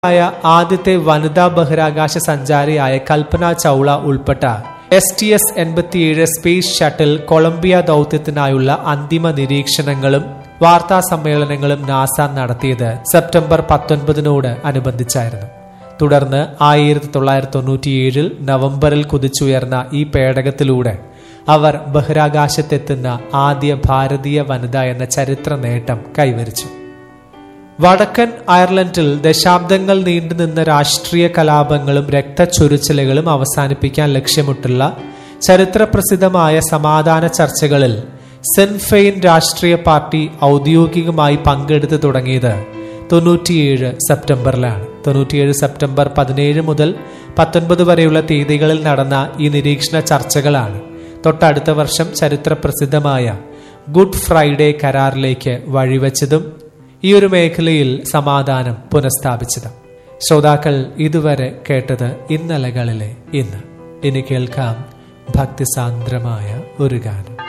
ആയ ആദ്യത്തെ വനിതാ ബഹിരാകാശ സഞ്ചാരിയായ കൽപ്പന ചൗള ഉൾപ്പെട്ട എസ് ടി എസ് എൺപത്തിയേഴ് സ്പേസ് ഷട്ടിൽ കൊളംബിയ ദൗത്യത്തിനായുള്ള അന്തിമ നിരീക്ഷണങ്ങളും വാർത്താ സമ്മേളനങ്ങളും നാസ നടത്തിയത് സെപ്റ്റംബർ പത്തൊൻപതിനോട് അനുബന്ധിച്ചായിരുന്നു തുടർന്ന് ആയിരത്തി തൊള്ളായിരത്തി തൊണ്ണൂറ്റിയേഴിൽ നവംബറിൽ കുതിച്ചുയർന്ന ഈ പേടകത്തിലൂടെ അവർ ബഹിരാകാശത്തെത്തുന്ന ആദ്യ ഭാരതീയ വനിത എന്ന ചരിത്ര നേട്ടം കൈവരിച്ചു വടക്കൻ അയർലൻഡിൽ ദശാബ്ദങ്ങൾ നീണ്ടുനിന്ന രാഷ്ട്രീയ കലാപങ്ങളും രക്തച്ചൊരിച്ചിലുകളും അവസാനിപ്പിക്കാൻ ലക്ഷ്യമിട്ടുള്ള ചരിത്രപ്രസിദ്ധമായ സമാധാന ചർച്ചകളിൽ സെൻഫെയിൻ രാഷ്ട്രീയ പാർട്ടി ഔദ്യോഗികമായി പങ്കെടുത്തു തുടങ്ങിയത് തൊണ്ണൂറ്റിയേഴ് സെപ്റ്റംബറിലാണ് തൊണ്ണൂറ്റിയേഴ് സെപ്റ്റംബർ പതിനേഴ് മുതൽ പത്തൊൻപത് വരെയുള്ള തീയതികളിൽ നടന്ന ഈ നിരീക്ഷണ ചർച്ചകളാണ് തൊട്ടടുത്ത വർഷം ചരിത്രപ്രസിദ്ധമായ ഗുഡ് ഫ്രൈഡേ കരാറിലേക്ക് വഴിവെച്ചതും ഈ ഒരു മേഖലയിൽ സമാധാനം പുനഃസ്ഥാപിച്ചത് ശ്രോതാക്കൾ ഇതുവരെ കേട്ടത് ഇന്നലകളിലെ ഇന്ന് ഇനി കേൾക്കാം ഭക്തിസാന്ദ്രമായ ഒരു ഗാനം